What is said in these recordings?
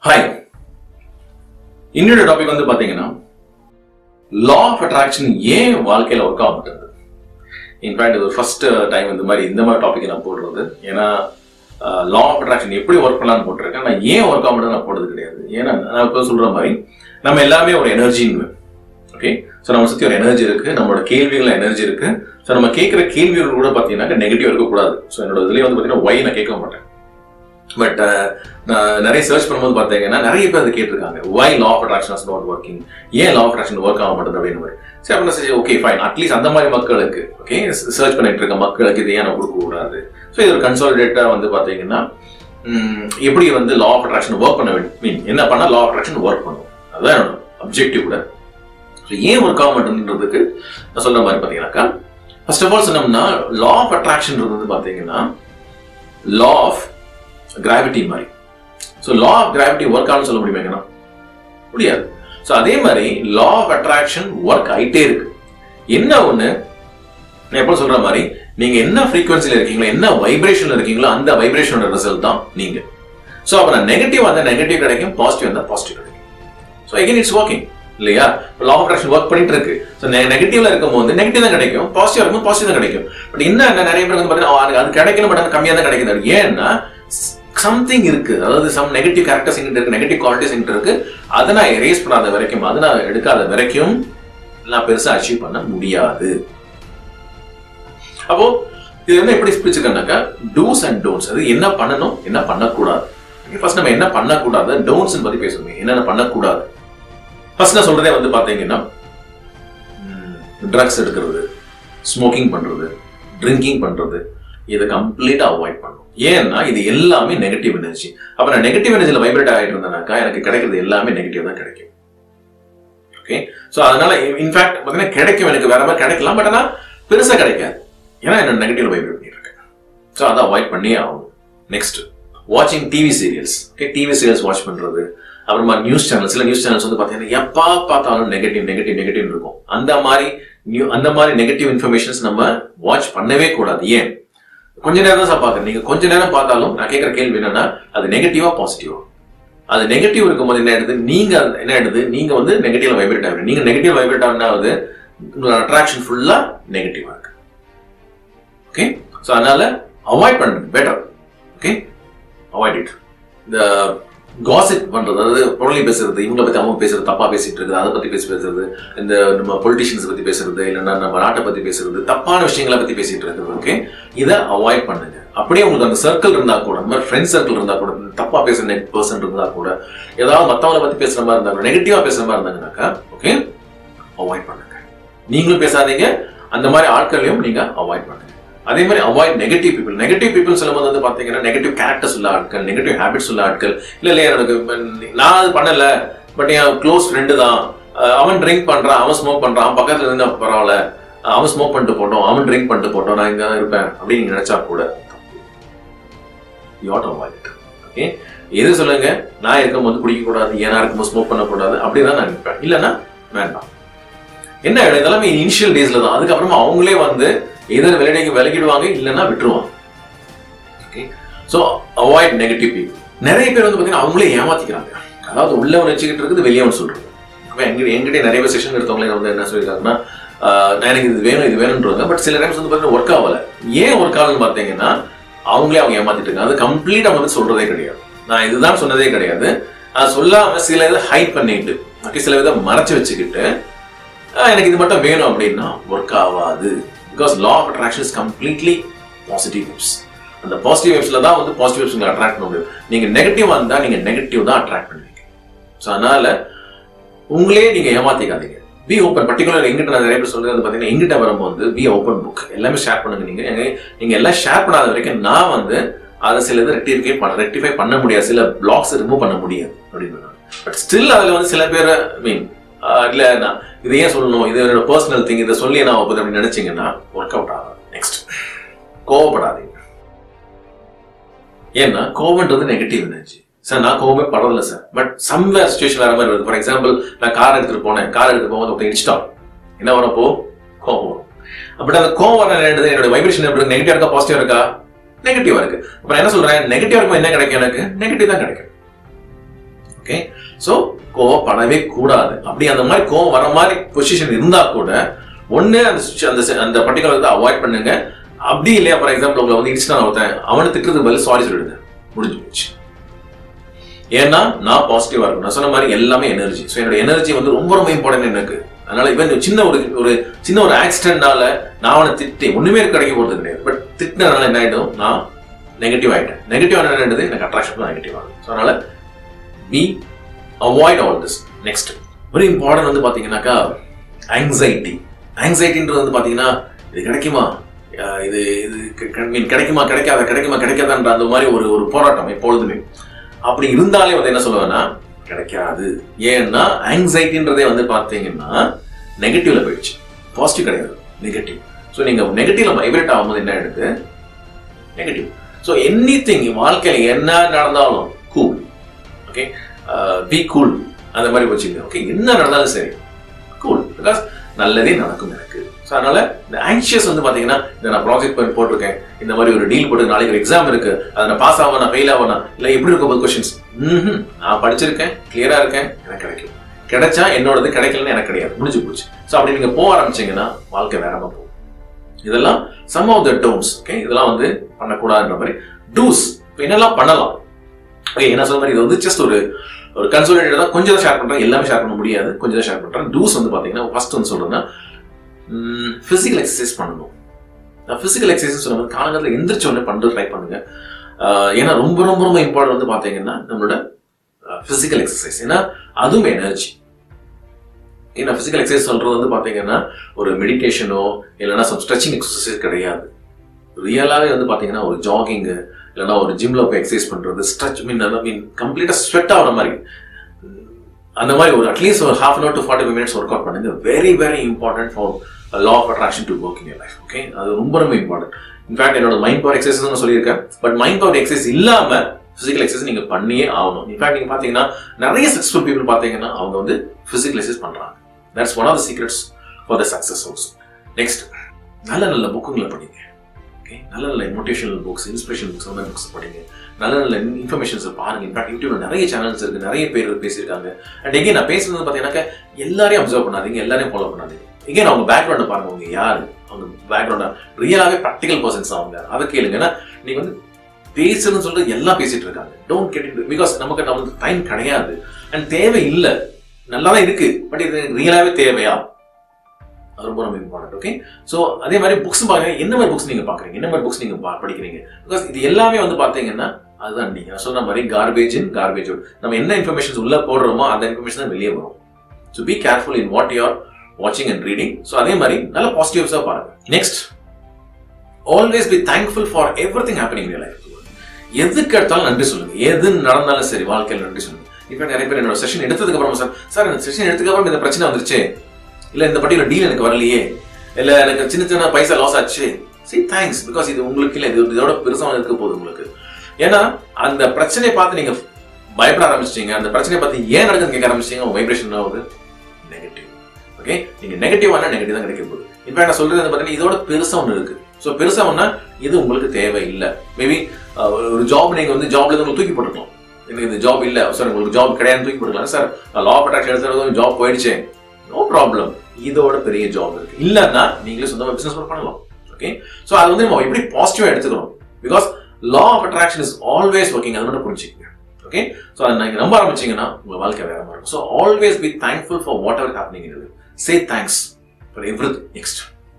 Hi இன்னொரு topic வந்து பாத்தீங்கன்னா லா ஆஃப் அட்ராக்ஷன் ஏன் வாழ்க்கையில ஒர்க் ஆக மாட்டேங்குது இன்ஃபேக்ட் இது ஃபர்ஸ்ட் டைம் இந்த மாதிரி இந்த மாதிரி டாபிக் நான் போடுறது ஏன்னா லா ஆஃப் அட்ராக்ஷன் எப்படி ஒர்க் பண்ணலாம்னு போட்டிருக்கேன் நான் ஏன் ஒர்க் ஆக மாட்டேன்னு நான் போடுறது கிடையாது ஏன்னா நான் இப்போ சொல்ற மாதிரி நம்ம எல்லாமே ஒரு எனர்ஜின்னு ஓகே ஸோ நம்ம சுற்றி ஒரு எனர்ஜி இருக்கு நம்மளோட கேள்விகள் எனர்ஜி இருக்கு ஸோ நம்ம கேட்குற கேள்விகள் கூட பார்த்தீங்கன்னா நெகட்டிவ் இருக்கக்கூடாது ஸோ என்னோட இதுலேயே வந்து பார்த்தீங்கன்னா ஒய் நான் கேட்க மாட்டேன் பட் நான் நிறைய சர்ச் பண்ணும்போது பார்த்தீங்கன்னா நிறைய பேர் அதை கேட்டிருக்காங்க why law of attraction is not working ஏன் லா ஆஃப் அட்ராக்ஷன் ஒர்க் ஆக மாட்டேது அப்படின்னு மாதிரி சரி அப்படின்னா சரி ஓகே ஃபைன் அட்லீஸ்ட் அந்த மாதிரி மக்களுக்கு ஓகே சர்ச் பண்ணிட்டு இருக்க மக்களுக்கு இது ஏன் நான் கொடுக்க கூடாது ஸோ இது ஒரு கன்சாலிடேட்டாக வந்து பார்த்தீங்கன்னா ம், எப்படி வந்து லா ஆஃப் அட்ராக்ஷன் ஒர்க் பண்ண வேண்டும் மீன் என்ன பண்ணால் லா ஆஃப் அட்ராக்ஷன் ஒர்க் பண்ணும் அதுதான் என்னோட அப்ஜெக்டிவ் கூட ஸோ ஏன் ஒர்க் ஆக மாட்டேன்றதுக்கு நான் சொல்ற மாதிரி பார்த்தீங்கன்னாக்கா ஃபர்ஸ்ட் ஆஃப் ஆல் சொன்னோம்னா லா ஆஃப் அட்ராக்ஷன் வந்து பார்த்தீங்கன்னா லா ஆஃப் கிராவிட்டி மாதிரி so law of gravity work ஆகும்னு சொல்ல முடியுமாங்கண்ணா முடியாது ஸோ அதே மாதிரி லா ஆஃப் அட்ராக்ஷன் ஒர்க் ஆயிட்டே இருக்கு என்ன ஒன்று நான் எப்போ சொல்ற மாதிரி நீங்க என்ன ஃப்ரீக்வன்சில இருக்கீங்களோ என்ன வைப்ரேஷன்ல இருக்கீங்களோ அந்த வைப்ரேஷனோட ரிசல்ட் தான் நீங்க ஸோ அப்போ நான் நெகட்டிவ் வந்தால் நெகட்டிவ் கிடைக்கும் பாசிட்டிவ் வந்தால் பாசிட்டிவ் கிடைக்கும் ஸோ again இட்ஸ் ஒர்க்கிங் இல்லையா லா ஆஃப் அட்ராக்ஷன் ஒர்க் பண்ணிட்டு இருக்கு ஸோ நெகட்டிவ்ல இருக்கும்போது நெகட்டிவ் தான் கிடைக்கும் பாசிட்டிவ் இருக்கும்போது பாசிட்டிவ் தான் கிடைக்கும் பட் என்ன என்ன நிறைய பேர் வந்து பார்த்தீங்கன்னா "ஆ, அது கிடைக்கணும் பட் அது கம்மியாக தான் கிடைக்குது ஏன்னா சம்திங் இருக்கு அதாவது சம் நெகட்டிவ் கேரக்டர்ஸ் எங்கிட்ட இருக்கு நெகட்டிவ் குவாலிட்டிஸ் எங்கிட்ட இருக்கு அதை நான் எரேஸ் பண்ணாத வரைக்கும் அதை நான் எடுக்காத வரைக்கும் நான் பெருசா அச்சீவ் பண்ண முடியாது அப்போ இது வந்து எப்படி பிரிச்சுக்கனாக்கா டூஸ் அண்ட் டோன்ஸ் அது என்ன பண்ணணும் என்ன பண்ணக்கூடாது ஃபர்ஸ்ட் நம்ம என்ன பண்ணக்கூடாது டோன்ஸ் பத்தி பேசுவோம் என்னென்ன பண்ணக்கூடாது ஃபர்ஸ்ட் நான் சொல்றதே வந்து பாத்தீங்கன்னா ட்ரக்ஸ் எடுக்கிறது ஸ்மோக்கிங் பண்றது ட்ரிங்கிங் பண்றது இதை கம்ப்ளீட்டா அவாய்ட் பண்ணும் ஏன்னா இது எல்லாமே நெகட்டிவ் எனர்ஜி அப்ப நான் நெகட்டிவ் எனர்ஜில வைப்ரேட் ஆகிட்டு இருந்தேனாக்கா எனக்கு கிடைக்கிறது எல்லாமே நெகட்டிவ் தான் கிடைக்கும் ஓகே ஸோ அதனால இன்ஃபேக்ட் பார்த்தீங்கன்னா கிடைக்கும் எனக்கு வேற மாதிரி கிடைக்கலாம் பட் ஆனால் பெருசா கிடைக்காது ஏன்னா என்னோட நெகட்டிவ் வைப்ரேட் பண்ணிட்டு இருக்கேன் ஸோ அதை அவாய்ட் பண்ணியே ஆகணும் நெக்ஸ்ட் வாட்சிங் TV serials okay TV serials watch பண்றது அப்புறமா நியூஸ் சேனல்ஸ் சில நியூஸ் சேனல்ஸ் வந்து பார்த்தீங்கன்னா எப்பா பார்த்தாலும் நெகட்டிவ் நெகட்டிவ் நெகட்டிவ் இருக்கும் அந்த மாதிரி நியூ அந்த மாதிரி நெகட்டிவ் இன்ஃபர்மேஷன்ஸ் நம்ம வாட்ச் பண்ணவே கூடாது ஏன் கொஞ்ச நேரம் தான் சார் பார்க்குறேன் நீங்க கொஞ்ச நேரம் பார்த்தாலும் நான் கேட்குற கேள்வி என்னன்னா அது நெகட்டிவா பாசிட்டிவா அது நெகட்டிவ் இருக்கும்போது என்ன ஆயிடுது நீங்க அது என்ன ஆயிடுது நீங்க வந்து நெகட்டிவ் வைப்ரேட் ஆகுது நீங்க நெகட்டிவ் வைப்ரேட் ஆகுது உங்களோட அட்ராக்ஷன் ஃபுல்லா நெகட்டிவா இருக்கு ஓகே ஸோ அதனால அவாய்ட் பண்ணுறது பெட்டர் ஓகே அவாய்ட் இட் இந்த காசிப் பண்றது அதாவது புரளி பேசுறது இவங்களை பத்தி அவங்க பேசுறது தப்பா பேசிட்டு இருக்குது அதை பத்தி பேசி பேசுறது இந்த நம்ம பொலிட்டிஷியன்ஸ் பத்தி பேசுறது இல்லைன்னா நம்ம நாட்டை பத்தி பேசுறது தப்பான விஷயங்களை பத்தி பேசிட்டு இருக்கிறது ஓகே இதை அவாய்ட் பண்ணுங்க அப்படியே உங்களுக்கு அந்த சர்க்கிள் இருந்தா கூட அந்த மாதிரி ஃப்ரெண்ட் சர்க்கிள் இருந்தா கூட தப்பா பேசுற பர்சன் இருந்தா கூட ஏதாவது மத்தவங்களை பத்தி பேசுற மாதிரி இருந்தா கூட நெகட்டிவா பேசுற மாதிரி இருந்தாங்கன்னாக்கா ஓகே அவாய்ட் பண்ணுங்க நீங்களும் பேசாதீங்க அந்த மாதிரி ஆட்களையும் நீங்க அவாய்ட் பண்ணுங்க அதே மாதிரி avoid negative people negative people சொல்லும்போது வந்து பாத்தீங்கன்னா நெகட்டிவ் கேரக்டர்ஸ் உள்ள ஆட்கள் நெகட்டிவ் ஹேபிட்ஸ் உள்ள ஆட்கள் இல்ல இல்ல எனக்கு நான் அது பண்ணல பட் என் க்ளோஸ் ஃப்ரெண்டு தான் அஹ் அவன் ட்ரிங்க் பண்றான் அவன் ஸ்மோக் பண்றான் அவன் பக்கத்துல இருந்தா பரவாயில்ல அஹ் அவன் ஸ்மோக் பண்ணிட்டு போட்டோம் அவன் ட்ரிங்க் பண்ணிட்டு போட்டோம் நான் இங்க தான் இருப்பேன் அப்படின்னு நீங்க நினைச்சா கூட யூ அவாய்ட் ஓகே எது சொல்லுங்க நான் இருக்கும்போது குடிக்க கூடாது ஏன்னா இருக்கும்போது ஸ்மோக் பண்ணக்கூடாது அப்படிதான் நான் நினைப்பேன் இல்லைன்னா வேண்டாம் என்ன ஆயிடும்? இதெல்லாமே இனிஷியல் டேஸ்ல தான் அதுக்கப்புறமா அவங்களே வந்து எதிர் விளையாடிக்கு விலகிடுவாங்க இல்லைன்னா விட்டுருவாங்க okay so avoid negative people நிறைய பேர் வந்து பார்த்தீங்கன்னா அவங்களே ஏமாத்திக்கிறாங்க அதாவது உள்ள ஒன்று வச்சுக்கிட்டு இருக்குது வெளியே ஒன்று சொல்றது அப்போ எங்க எங்கிட்ட நிறைய பேர் செஷன் எடுத்தவங்களே வந்து என்ன சொல்லியிருக்காங்கன்னா ஆஹ், நான் எனக்கு இது வேணும் இது வேணும்ன்றாங்க பட் சில டைம்ஸ் வந்து பார்த்தீங்கன்னா ஒர்க் ஆகல ஏன் ஒர்க் ஆகலன்னு பார்த்தீங்கன்னா அவங்களே அவங்க ஏமாத்திட்டு இருக்காங்க அது கம்ப்ளீட் அவங்க வந்து சொல்றதே கிடையாது நான் இதுதான் சொன்னதே கிடையாது அது சொல்லாம சில இதை ஹைட் பண்ணிட்டு ஓகே சில இதை மறைச்சு வச்சுக்கிட்டு ஆஹ், எனக்கு இது மட்டும் வேணும் அப்படின்னா ஒர்க் ஆகாது because law of attraction is completely positive vibes அந்த பாசிட்டிவ் வைப்ஸ்ல தான் வந்து பாசிட்டிவ் வைப்ஸ் உங்களை அட்ராக்ட் பண்ண முடியும் நீங்க நெகட்டிவ் வந்தா நீங்க நெகட்டிவ் தான் அட்ராக்ட் பண்ணுவீங்க ஸோ அதனால உங்களே நீங்க ஏமாத்திக்காதீங்க பி ஓப்பன் பர்டிகுலர் எங்கிட்ட நான் நிறைய பேர் சொல்றது வந்து பாத்தீங்கன்னா எங்கிட்ட வரும்போது பி ஓப்பன் புக் எல்லாமே ஷேர் பண்ணுங்க நீங்க எங்க- நீங்க எல்லாம் ஷேர் பண்ணாத வரைக்கும் நான் வந்து அதை சில இது ரெக்டிஃபை பண்ண ரெக்டிஃபை பண்ண முடியாது சில பிளாக்ஸ் ரிமூவ் பண்ண முடியாது அப்படின்னு பட் ஸ்டில் அதுல வந்து சில பேர் மீன் இல்ல நான் இதை ஏன் சொல்லணும் இது என்னோட பர்சனல் திங் இதை சொல்லி நான் ஒப்புது அப்படின்னு நினைச்சீங்கன்னா ஒர்க் அவுட் ஆகாது நெக்ஸ்ட் கோவப்படாதீங்க ஏன்னா கோவம்ன்றது நெகட்டிவ் எனர்ஜி சார் நான் கோவமே படல சார் பட் சம்வேர் சுச்சுவேஷன் வேற மாதிரி வருது ஃபார் எக்ஸாம்பிள் நான் கார் எடுத்துட்டு போனேன் கார் எடுத்துட்டு போகும்போது ஒருத்தன் இடிச்சிட்டான் என்ன வரப்போ கோவம் வரும் பட் அந்த கோவம் வர என்னது என்னோட வைப்ரேஷன் எப்படி நெகட்டிவா இருக்கா பாசிட்டிவா இருக்கா நெகட்டிவா இருக்கு அப்ப நான் என்ன சொல்றேன் நெகட்டிவா இருக்கும் என்ன கிடைக்கும் எனக்கு நெகட்டிவ் தான் கிடைக்கும் ஓகே ஸோ கோவப்படவே கூடாது அப்படி அந்த மாதிரி கோவம் வர மாதிரி பொசிஷன் இருந்தா கூட ஒண்ணு அந்த situ- அந்த se- அந்த பர்டிகுலர் இதை அவாய்ட் பண்ணுங்க அப்படி இல்லையா ஃபார் எக்ஸாம்பிள் உங்களை வந்து இடிச்சுனா ஒருத்தன் அவனை திட்டுறதுக்கு பதில் சாரி சொல்லிடுங்க முடிஞ்சு போச்சு ஏன்னா நான் பாசிட்டிவா இருக்கும் நான் சொன்ன மாதிரி எல்லாமே எனர்ஜி ஸோ என்னோட எனர்ஜி வந்து ரொம்ப ரொம்ப இம்பார்ட்டன்ட் எனக்கு அதனால இவன் சின்ன ஒரு ஒரு சின்ன ஒரு ஆக்சிடென்ட்னால நான் அவனை திட்டி ஒண்ணுமே கிடைக்க போறது கிடையாது பட் திட்டினதுனால என்ன ஆயிடும் நான் நெகட்டிவ் ஆயிட்டேன் நெகட்டிவ் என்ன ஆயிடுது எனக்கு அட்ராக்ஷன் நெகட்டிவ் ஆகும் ஸோ அதனால be avoid all this next ஒரு இம்பார்ட்டன்ட் வந்து பாத்தீங்கன்னாக்கா ஆங்ஸைட்டி ஆங்ஸைட்டின்றது வந்து பாத்தீங்கன்னா இது கிடைக்குமா அஹ் இது இது க- க- மீன் கிடைக்குமா கிடைக்காத கிடைக்குமா கிடைக்காதான்ற அந்த மாதிரி ஒரு ஒரு போராட்டம் எப்பொழுதுமே அப்படி இருந்தாலே வந்து என்ன சொல்லுவேன்னா கிடைக்காது ஏன்னா ஆங்ஸைட்டின்றதே வந்து பாத்தீங்கன்னா நெகட்டிவ்ல போயிடுச்சு பாசிட்டிவ் கிடையாது நெகட்டிவ் ஸோ நீங்க நெகட்டிவ்ல வைப்ரேட் ஆகும்போது என்ன ஆயிடுது நெகட்டிவ் ஸோ எனி திங் வாழ்க்கையில் என்ன நடந்தாலும் கூல் ஓகே பி கூல் அந்த மாதிரி வச்சுக்கோங்க ஓகே என்ன நடந்தாலும் சரி கூல் பிகாஸ் நல்லதே நடக்கும் எனக்கு ஸோ அதனால இந்த ஆங்ஷியஸ் வந்து பாத்தீங்கன்னா இந்த நான் ப்ராஜெக்ட் பண்ணி போட்டிருக்கேன் இந்த மாதிரி ஒரு டீல் போட்டு நாளைக்கு ஒரு எக்ஸாம் இருக்கு அதை நான் பாஸ் ஆகணும் ஃபெயில் ஆகணும் இல்லை எப்படி இருக்கும் போது கொஸ்டின்ஸ் ம் நான் படிச்சிருக்கேன் கிளியரா இருக்கேன் எனக்கு கிடைக்கும் கிடைச்சா என்னோடது கிடைக்கலன்னு எனக்கு கிடையாது முடிஞ்சு போச்சு ஸோ அப்படி நீங்க போக ஆரம்பிச்சீங்கன்னா வாழ்க்கை வேறமா போகும் இதெல்லாம் some of the don'ts okay இதெல்லாம் வந்து பண்ணக்கூடாதுன்ற மாதிரி டூஸ் இப்போ என்னெல்லாம் பண்ணலாம் ஓகே என்ன சொல்ற மாதிரி இது வந்து ஜஸ்ட் ஒரு ஒரு கன்சோலேட்டட் தான் கொஞ்சம் தான் ஷேர் பண்றேன் எல்லாமே ஷேர் பண்ண முடியாது கொஞ்சம் தான் ஷேர் பண்றேன் டூஸ் வந்து பாத்தீங்கன்னா ஃபர்ஸ்ட் வந்து சொல்றேன்னா பிசிக்கல் எக்ஸசைஸ் பண்ணணும் நான் பிசிக்கல் எக்ஸசைஸ் சொல்லும்போது காலங்கத்தில் எந்திரிச்ச உடனே பண்ணுறது ட்ரை பண்ணுங்க ஆஹ் ஏன்னா ரொம்ப ரொம்ப ரொம்ப இம்பார்ட்டன்ட் வந்து பாத்தீங்கன்னா நம்மளோட பிசிக்கல் எக்ஸசைஸ் ஏன்னா அதுவும் எனர்ஜி ஏன்னா பிசிக்கல் எக்ஸசைஸ் சொல்றது வந்து பாத்தீங்கன்னா ஒரு மெடிடேஷனோ இல்லைன்னா சம் ஸ்ட்ரெச்சிங் எக்ஸசைஸ் கிடையாது ரியலாவே வந்து பாத்தீங்கன்னா ஒரு ஜாகிங் இல்லைன்னா ஒரு ஜிம்ல போய் எக்ஸசைஸ் பண்றது ஸ்ட்ரெச் மீன் மீன் கம்ப்ளீட்டா ஸ்வெட் ஆகிற மாதிரி அந்த மாதிரி ஒரு அட்லீஸ்ட் ஒரு half an hour to forty five minutes work out பண்ணுங்க very very important for law of attraction to work in life okay அது ரொம்ப ரொம்ப இம்பார்ட்டன்ட் இன்ஃபேக்ட் என்னோட மைண்ட் பவர் எக்ஸசைஸ் நான் சொல்லியிருக்கேன் பட் மைண்ட் பவர் எக்ஸசைஸ் இல்லாம physical exercise நீங்க பண்ணியே ஆகணும் இன்ஃபேக்ட் நீங்க பாத்தீங்கன்னா நிறைய சக்சஸ்ஃபுல் பீப்புள் பாத்தீங்கன்னா அவங்க வந்து பிசிக்கல் எக்ஸசைஸ் பண்றாங்க that's one of the secrets for the success also next நல்ல நல்ல புக்குங்களை படிங்க ஓகே நல்ல நல்ல மோட்டிவேஷனல் புக்ஸ் இன்ஸ்பிரேஷன் புக்ஸ் அந்த மாதிரி புக்ஸ் படிங்க நல்ல நல்ல இன்ஃபர்மேஷன்ஸ் பாருங்க இன்ஃபேக்ட் யூடியூப்ல நிறைய சேனல்ஸ் இருக்கு நிறைய பேர் பேசியிருக்காங்க அண்ட் எங்கே நான் பேசுறது பார்த்தீங்கன்னாக்கா எல்லாரையும் அப்சர்வ் பண்ணாதீங்க எல்லாரையும் ஃபாலோ பண்ணாதீங்க எங்கே அவங்க பேக்ரவுண்டை பாருங்க அவங்க யாரு அவங்க பேக்ரவுண்டா ரியலாவே ப்ராக்டிகல் பர்சன்ஸ் அவங்க அதை கேளுங்க ஏன்னா நீங்க வந்து பேசுறதுன்னு சொல்லிட்டு எல்லாம் பேசிட்டு இருக்காங்க டோன்ட் கெட் இன் பிகாஸ் நமக்கு நமக்கு டைம் கிடையாது அண்ட் தேவை இல்லை நல்லா தான் இருக்கு பட் இது ரியலாவே தேவையா அது ரொம்ப ரொம்ப இம்பார்ட்டன்ட் ஓகே ஸோ அதே மாதிரி புக்ஸ் பாருங்க என்ன மாதிரி புக்ஸ் நீங்க பாக்குறீங்க என்ன மாதிரி புக்ஸ் நீங்க பா- படிக்கிறீங்க பிகாஸ் இது எல்லாமே வந்து பாத்தீங்கன்னா அதுதான் நீங்க நான் சொன்ன மாதிரி கார்பேஜ் இன் கார்பேஜ் அவுட் நம்ம என்ன இன்ஃபர்மேஷன்ஸ் உள்ள போடுறோமோ அந்த இன்ஃபர்மேஷன் தான் வெளியே வரும் so be careful in what you are வாட்சிங் அண்ட் ரீடிங் ஸோ அதே மாதிரி நல்ல பாசிட்டிவ்ஸாக பாருங்க next always be thankful for everything happening in life எதுக்கு எடுத்தாலும் நன்றி சொல்லுங்க எது நடந்தாலும் சரி வாழ்க்கையில் நன்றி சொல்லுங்க இப்போ நிறைய பேர் என்னோட செஷன் எடுத்ததுக்கு அப்புறம் சார் சார் இந்த செஷன் எடுத்ததுக்கு அப்புறம் இந்த பிரச்சனை வந்துருச்சு இல்ல இந்த பட்டியல டீல் எனக்கு வரலையே இல்ல எனக்கு சின்ன சின்ன பைசா லாஸ் ஆச்சு சி தேங்க்ஸ் பிகாஸ் இது உங்களுக்கு இல்ல இது இதோட பெருசா இருக்க போகுது உங்களுக்கு ஏன்னா அந்த பிரச்சனையை பார்த்து நீங்க பயப்பட ஆரம்பிச்சிட்டீங்க அந்த பிரச்சனையை பார்த்து ஏன் நடக்குதுன்னு கேட்க ஆரம்பிச்சிட்டீங்க உங்க வைப்ரேஷன் ஆகுது நெகட்டிவ் ஓகே நீங்க நெகட்டிவ் ஆனா நெகட்டிவ் தான் கிடைக்க போகுது இன்ஃபேக்ட் நான் சொல்றது வந்து பாத்தீங்கன்னா இதோட பெருசா ஒன்று இருக்கு ஸோ பெருசா ஒன்னா இது உங்களுக்கு தேவை இல்லை மேபி ஒரு ஜாப் நீங்க வந்து ஜாப்ல இருந்து உங்களுக்கு தூக்கி போட்டுருக்கலாம் எனக்கு இந்த ஜாப் இல்ல சார் உங்களுக்கு ஜாப் கிடையாது தூக்கி போட்டுக்கலாம் சார் லா ஆஃப் அட்ராக்ஷன் எடுத்துறது ஜாப் போயிடுச்சு நோ ப்ராப்ளம் இதோட பெரிய ஜாப் இருக்கு இல்லன்னா நீங்களே சொந்தமா பிசினஸ் பண்ணலாம் ஓகே ஸோ அது வந்து நம்ம எப்படி பாசிட்டிவா எடுத்துக்கணும் because law of attraction is always working அது மட்டும் புரிஞ்சுக்கங்க ஓகே ஸோ அதை நீங்க நம்ப ஆரம்பிச்சீங்கன்னா உங்க வாழ்க்கை வேற மாதிரி இருக்கும் so always be thankful for whatever happening in say thanks for every next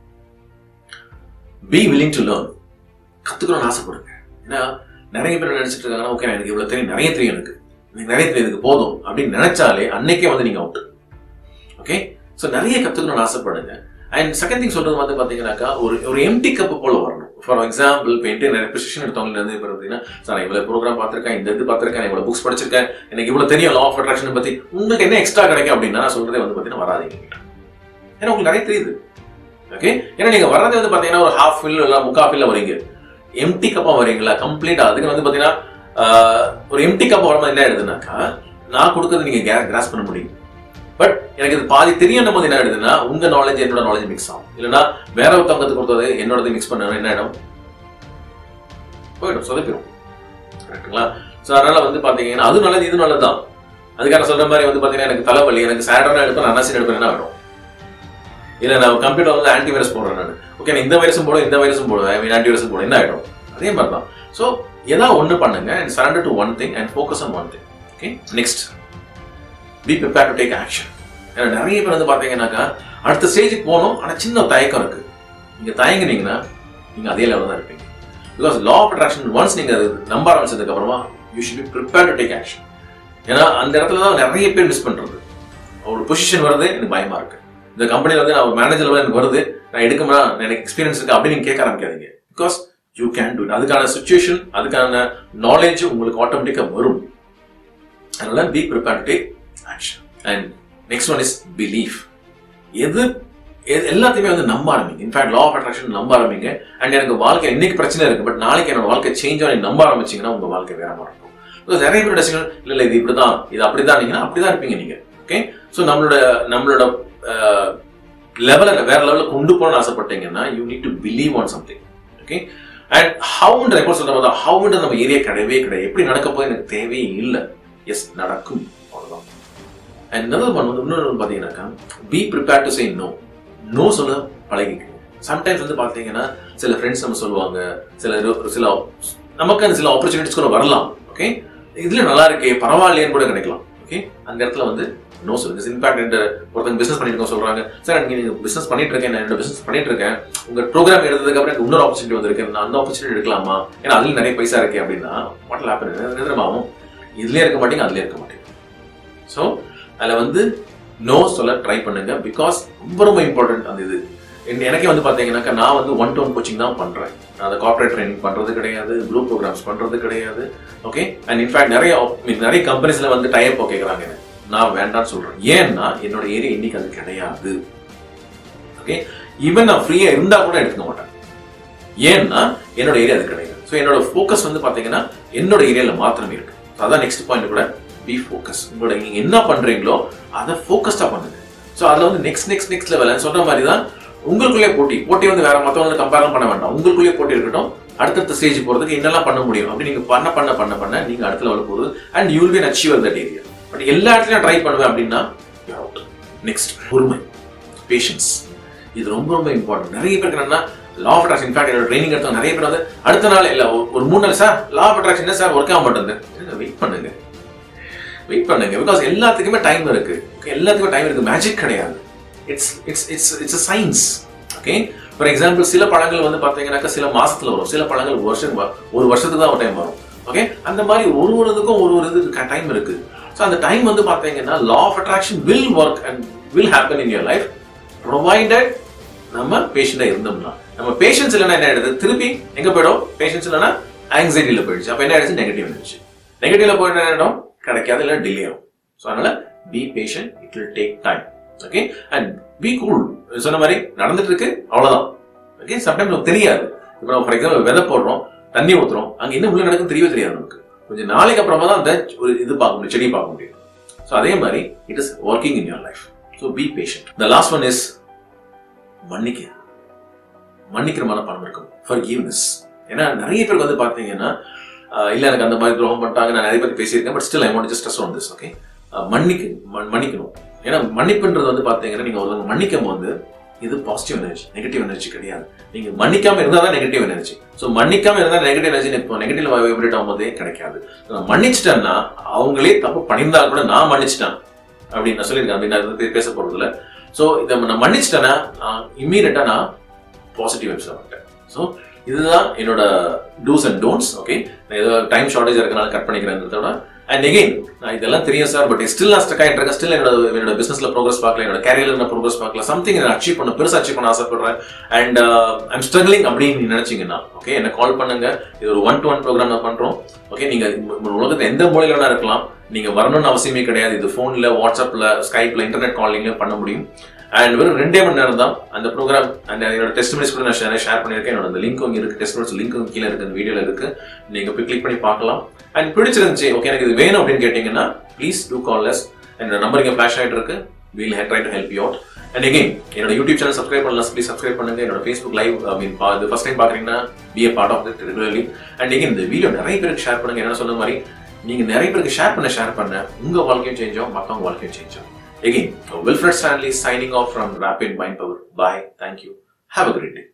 be willing to learn கத்துக்கணும்னு ஆசைப்படுங்க ஏன்னா நிறைய பேர் நினைச்சிட்டு இருக்காங்கன்னா ஓகே எனக்கு இவ்வளவு தெரியும் நிறைய தெரியும் எனக்கு எனக்கு நிறைய தெரியும் இதுக்கு போதும் அப்படின்னு நினைச்சாலே அன்னைக்கே வந்து நீங்க அவுட் ஓகே ஸோ நிறைய கத்துக்கணும்னு ஆசைப்படுங்க அண்ட் செகண்ட் திங் சொல்றது வந்து பாத்தீங்கன்னாக்கா ஒரு ஒரு எம்டி கப் போல வரணும் ஃபார் எக்ஸாம்பிள் இப்போ என்கிட்ட நிறைய பொசிஷன் எடுத்தவங்க இருந்து இப்போ பார்த்தீங்கன்னா சார் நான் இவ்வளவு ப்ரோக்ராம் பார்த்திருக்கேன் இந்த இது பார்த்திருக்கேன் இவ்வளவு புக்ஸ் படிச்சிருக்கேன் எனக்கு இவ்வளவு தெரியும் லா ஆஃப் அட்ராக்ஷன் பத்தி உங்களுக்கு என்ன எக்ஸ்ட்ரா கிடைக்கும் அப்படின்னா நான் சொல்றதே வந்து பாத்தீங்கன்னா வராதீங்க என்கிட்ட. ஏன்னா உங்களுக்கு நிறைய தெரியுது ஓகே ஏன்னா நீங்க வர்றது வந்து பாத்தீங்கன்னா ஒரு ஹாஃப் ஃபில் இல்லை முக்கா ஃபில்ல வரீங்க எம்டி கப்பா வரீங்களா கம்ப்ளீட்டா அதுக்கு வந்து பாத்தீங்கன்னா ஆஹ், ஒரு எம்டி கப் வரும்போது என்ன ஆயிடுதுனாக்கா நான் கொடுக்கறது நீங்க கிராஸ் பண்ண முடியும் பட் எனக்கு இது பாதி தெரியும் போது என்ன ஆயிடுதுன்னா உங்க நாலேஜ் என்னோட நாலேஜ் மிக்ஸ் ஆகும் இல்லைன்னா வேற ஒருத்தவங்க கொடுத்தது என்னோடது மிக்ஸ் பண்ண என்ன ஆயிடும் போயிடும் சொதப்பிடும் கரெக்ட்டுங்களா ஸோ அதனால வந்து பாத்தீங்கன்னா அது நல்லது இது நல்லதுதான் அதுக்காக சொல்ற மாதிரி வந்து பாத்தீங்கன்னா எனக்கு தலைவலி எனக்கு சேடான எடுப்பேன் நான் அனாசின் எடுப்பேன் என்ன ஆகிடும் இல்ல நான் கம்ப்யூட்டர் வந்து ஆன்டி வைரஸ் போடுறேன் நான் ஓகே நான் இந்த வைரஸும் போடுவேன் இந்த வைரஸும் போடுவேன் ஐ மீன் ஆன்டி வைரஸும் போடுவேன் என்ன ஆகிடும் அதே மாதிரி தான் ஸோ ஏதாவது ஒன்று பண்ணுங்க and surrender to one thing and focus on one thing okay next be prepare to take action ஏன்னா நிறைய பேர் வந்து பார்த்தீங்கன்னாக்கா அடுத்த ஸ்டேஜுக்கு போகணும் ஆனால் சின்ன தயக்கம் இருக்கு நீங்கள் தயங்குனீங்கன்னா நீங்கள் அதே லெவலில் தான் இருப்பீங்க because law of attraction once நீங்கள் அது நம்ப ஆரம்பிச்சதுக்கு அப்புறமா you should be prepare to take action ஏன்னா அந்த இடத்துல தான் நிறைய பேர் மிஸ் பண்ணுறது ஒரு பொசிஷன் வருது எனக்கு பயமா இருக்கு இந்த கம்பெனியில் வந்து நான் மேனேஜர் லெவல் எனக்கு வருது நான் எடுக்கமா எனக்கு எக்ஸ்பீரியன்ஸ் இருக்கு அப்படின்னு நீங்க கேட்க ஆரம்பிக்காதீங்க பிகாஸ் யூ கேன் டூ அதுக்கான சுச்சுவேஷன் அதுக்கான நாலேஜ் உங்களுக்கு ஆட்டோமேட்டிக்காக வரும் அதனால be prepare to take action and next one is belief எது எது- எல்லாத்தையுமே வந்து நம்ப ஆரம்பிங்க இன்ஃபேக்ட் லா ஆஃப் அட்ராக்ஷன் நம்ப ஆரம்பிங்க அண்ட் எனக்கு வாழ்க்கை இன்னைக்கு பிரச்சனை இருக்கு பட் நாளைக்கு என்னோட வாழ்க்கை சேஞ்ச் ஆகி நம்ப ஆரம்பிச்சீங்கன்னா உங்க வாழ்க்கை வேற மாதிரி இருக்கும் Because நிறைய பேர் டெசிஷன் இல்ல இல்ல இது இப்படிதான் இது அப்படிதான் நீங்கன்னா அப்படிதான் இருப்பீங்க நீங்க ஓகே ஸோ நம்மளோட நம்மளோட லெவலை வேற லெவலில் கொண்டு போகணும்னு ஆசைப்பட்டீங்கன்னா you need to believe on something okay and ஹவுன்ற எப்போ சொல்ற மாதிரி ஹவுன்ற நம்ம ஏரியா கிடையவே கிடையாது எப்படி நடக்க போய் எனக்கு தேவையே இல்லை எஸ் நடக்கும் அவ்வளவுதான் அண்ட் இன்னொரு ஒன் வந்து இன்னொரு பார்த்தீங்கன்னாக்கா be prepare to say no no சொல்ல பழகிக்கணும் சம்டைம்ஸ் வந்து பார்த்தீங்கன்னா சில ஃப்ரெண்ட்ஸ் நம்ம சொல்லுவாங்க சில சில நமக்கு அந்த சில ஆப்பர்ச்சுனிட்டிஸ் கூட வரலாம் ஓகே இதுல நல்லா இருக்கே பரவாயில்லையேன்னு கூட கிடைக்கலாம் ஓகே அந்த இடத்துல வந்து நோ சொல்லுங்க இம்பாக்ட் என்ற ஒருத்தங்க பிசினஸ் பண்ணிட்டு இருக்கோம் சொல்றாங்க சார் நீங்க நீங்க பிசினஸ் பண்ணிட்டு இருக்கேன் நான் என்னோட பிசினஸ் பண்ணிட்டு இருக்கேன் உங்க ப்ரோக்ராம் எடுத்ததுக்கு அப்புறம் எனக்கு இன்னொரு ஆப்பர்ச்சுனிட்டி வந்திருக்கு நான் அந்த ஆப்பர்ச்சுனிட்டி எடுக்கலாமா ஏன்னா அதுல நிறைய பைசா இருக்கே அப்படின்னா வாட் ஹேப்பன் நிரந்தரமாகும் இதுலயே இருக்க மாட்டீங்க அதுலயே இருக்க மாட்டீங்க ஸோ அதில் வந்து நோ சொல்ல ட்ரை பண்ணுங்க பிகாஸ் ரொம்ப ரொம்ப இம்பார்ட்டன்ட் அந்த இது என்- எனக்கே வந்து பார்த்தீங்கன்னாக்கா நான் வந்து ஒன் டு ஒன் கோச்சிங் தான் பண்ணுறேன் நான் அந்த கார்ப்பரேட் ட்ரைனிங் பண்ணுறது கிடையாது குரூப் ப்ரோக்ராம்ஸ் பண்ணுறது கிடையாது ஓகே அண்ட் இன்ஃபேக்ட் நிறைய op- I mean, நிறைய கம்பெனிஸில் வந்து டைப் கேட்குறாங்க எனக்கு நான் வேண்டாம்னு சொல்கிறேன் ஏன்னா என்னோட ஏரியா இன்னைக்கு அது கிடையாது ஓகே ஈவன் நான் ஃப்ரீயாக இருந்தால் கூட எடுத்துக்க மாட்டேன் ஏன்னா என்னோட ஏரியா அது கிடையாது ஸோ என்னோட ஃபோக்கஸ் வந்து பார்த்தீங்கன்னா என்னோட ஏரியாவில் மாத்திரமே இருக்கு So அதான் நெக்ஸ்ட் பாயிண்ட் கூட பி ஃபோக்கஸ் உங்களோட நீங்க என்ன பண்றீங்களோ அதை ஃபோக்கஸ்டா பண்ணுங்க ஸோ அதில் வந்து நெக்ஸ்ட் நெக்ஸ்ட் நெக்ஸ்ட் லெவல் சொல்ற மாதிரி தான் உங்களுக்குள்ளே போட்டி போட்டி வந்து வேற மற்றவங்க கம்பேர் பண்ண வேண்டாம் உங்களுக்குள்ளே போட்டி இருக்கட்டும் அடுத்தடுத்த ஸ்டேஜ் போறதுக்கு என்னெல்லாம் பண்ண முடியும் அப்படி நீங்க பண்ண பண்ண பண்ண பண்ண நீங்க அடுத்த லெவல் போகுது and you will be achiever that area but எல்லா இடத்துலயும் ட்ரை பண்ணுவேன் அப்படின்னா நெக்ஸ்ட் பொறுமை பேஷன்ஸ் இது ரொம்ப ரொம்ப இம்பார்ட்டன்ட் நிறைய பேருக்கு என்னன்னா லா ஆஃப் அட்ராக்ஷன் இன்ஃபேக்ட் என்னோட ட்ரைனிங் எடுத்தவங்க நிறைய பேர் வந்து அடுத்த நாள் இல்ல ஒரு- ஒரு மூணு நாள் சார் லா ஆஃப் அட்ராக்ஷன் என்ன சார் ஒர்க் ஆக மாட்டேங்குது வெயிட் பண்ணுங்க வெயிட் பண்ணுங்க பிகாஸ் எல்லாத்துக்குமே டைம் இருக்கு Okay, எல்லாத்துக்குமே டைம் இருக்கு மேஜிக் கிடையாது it's it's it's it's a science okay for example சில பழங்கள் வந்து பாத்தீங்கன்னாக்கா சில மாசத்துல வரும் சில பழங்கள் ஒரு வருஷம் வ- ஒரு வருஷத்துக்கு தான் ஒரு டைம் வரும் ஓகே அந்த மாதிரி ஒரு ஒரு இதுக்கும் ஒரு ஒரு இது டைம் இருக்கு ஸோ அந்த டைம் வந்து பாத்தீங்கன்னா law of attraction will work and will happen in your life provided நம்ம பேஷண்டா இருந்தோம்னா நம்ம பேஷன்ஸ் இல்லைன்னா என்ன ஆயிடுது திருப்பி எங்க போயிடும் பேஷன்ஸ் இல்லைன்னா ஆங்ஸைட்டில போயிடுச்சு அப்ப என்ன ஆயிடுச்சு நெகட்டிவ் இருந்துச்சு நெகட்டிவ்ல போயிட்டு என்ன ஆயிடும் கிடைக்காது இல்லை டிலே ஆகும் ஸோ அதனால be patient it will take time okay and be cool சொன்ன மாதிரி நடந்துட்டு இருக்கு அவ்வளவுதான் ஓகே சம்டைம்ஸ் நமக்கு தெரியாது இப்போ நம்ம ஃபார் எக்ஸாம்பிள் விதை போடுறோம் தண்ணி ஊத்துறோம் அங்க என்ன உள்ள நடக்கும் தெரியவே தெரியாது நமக்கு கொஞ்சம் நாளைக்கு அப்புறமா தான் அந்த ஒரு இது பார்க்க முடியும் செடி பார்க்க முடியும் ஸோ அதே மாதிரி it is working in your life so be patient the last one is மன்னிக்க மன்னிக்கிற மனப்பான்மை இருக்கும் ஃபார் கிவ்னஸ் ஏன்னா நிறைய பேருக்கு வந்து பார்த்தீங்கன்னா ஆஹ் இல்ல எனக்கு அந்த மாதிரி துரோகம் பண்ணிட்டாங்க நான் நிறைய பேர் பேசியிருக்கேன் but still I want just on this okay மன்னிக்கு மன்- மன்னிக்கணும் ஏன்னா மன்னிப்புன்றது வந்து பார்த்தீங்கன்னா நீங்க ஒருத்தவங்க மன்னிக்கும் போது இது பாசிட்டிவ் எனர்ஜி நெகட்டிவ் எனர்ஜி கிடையாது நீங்க மன்னிக்காம இருந்தா தான் நெகட்டிவ் எனர்ஜி ஸோ மன்னிக்காம இருந்தா நெகட்டிவ் எனர்ஜி இப்போ நெகட்டிவ் வைப்ரேட் ஆகும்போதே கிடைக்காது நான் மன்னிச்சிட்டேன்னா அவங்களே தப்பு பண்ணியிருந்தா கூட நான் மன்னிச்சிட்டேன் அப்படின்னு நான் சொல்லியிருக்கேன் அப்படின்னு நான் பே- பேச போறதுல ஸோ இதை நான் மன்னிச்சிட்டேன்னா இம்மீடியட்டா நான் பாசிட்டிவ் வைப்ஸ் வந்துட்டேன் ஸோ இதுதான் என்னோட டூஸ் அண்ட் டோன்ட்ஸ் ஓகே நான் ஏதோ டைம் ஷார்டேஜ் இருக்கனால கட் பண்ணிக்கிறேன்றதோட அண்ட் எகைன் நான் இதெல்லாம் தெரியும் சார் பட் ஸ்டில் நான் ஸ்டக் ஆகிட்டு இருக்கேன் ஸ்டில் என்னோட என்னோட பிசினஸ்ல ப்ரோக்ரஸ் பார்க்கல என்னோட கேரியர்ல நான் ப்ரோக்ரஸ் பார்க்கல சம்திங் நான் அச்சீவ் பண்ண பெருசா அச்சீவ் பண்ண ஆசைப்படுறேன் அண்ட் ஐம் ஸ்ட்ரகிளிங் அப்படின்னு நீங்க நினைச்சீங்கன்னா ஓகே என்ன கால் பண்ணுங்க இது ஒரு ஒன் டு ஒன் ப்ரோக்ராம் நான் பண்றோம் ஓகே நீங்க உங்க உலகத்துல எந்த மூலையில வேணா இருக்கலாம் நீங்க வரணும்னு அவசியமே கிடையாது இது போன்ல வாட்ஸ்அப்ல ஸ்கைப்ல இன்டர்நெட் காலிங்ல பண்ண முடியும் அண்ட் வெறும் ரெண்டே மணி நேரம் தான் அந்த ப்ரோக்ராம் அந்த என்னோட டெஸ்ட் மினிட்ஸ் கூட நான் ஷேர் ஷேர் பண்ணியிருக்கேன் என்னோட அந்த லிங்க் இங்கே இருக்கு டெஸ்ட் மினிட்ஸ் லிங்க் கீழே இருக்கு அந்த வீடியோல இருக்கு நீங்க போய் கிளிக் பண்ணி பார்க்கலாம் அண்ட் பிடிச்சிருந்துச்சு ஓகே எனக்கு இது வேணும் அப்படின்னு கேட்டீங்கன்னா ப்ளீஸ் டூ கால் லெஸ் என்னோட நம்பர் இங்கே ஃபிளாஷ் ஆகிட்டு இருக்கு we'll try to help you out and again என்னோட யூடியூப் சேனல் சப்ஸ்கிரைப் பண்ணலாம் ப்ளீஸ் சப்ஸ்கிரைப் பண்ணுங்க என்னோட ஃபேஸ்புக் லைவ் ஐ மீன் இது ஃபர்ஸ்ட் டைம் பார்க்குறீங்கன்னா be a part of it regularly and again இந்த வீடியோ நிறைய பேருக்கு ஷேர் பண்ணுங்க என்ன சொன்ன மாதிரி நீங்க நிறைய பேருக்கு ஷேர் பண்ண ஷேர் பண்ண உங்க வாழ்க்கையும் சேஞ்ச் ஆகும் மத்தவங்க வாழ்க்கையும் சேஞ்ச் ஆகும் again Wilfred Stanley signing off from rapid mind power bye thank you have a great day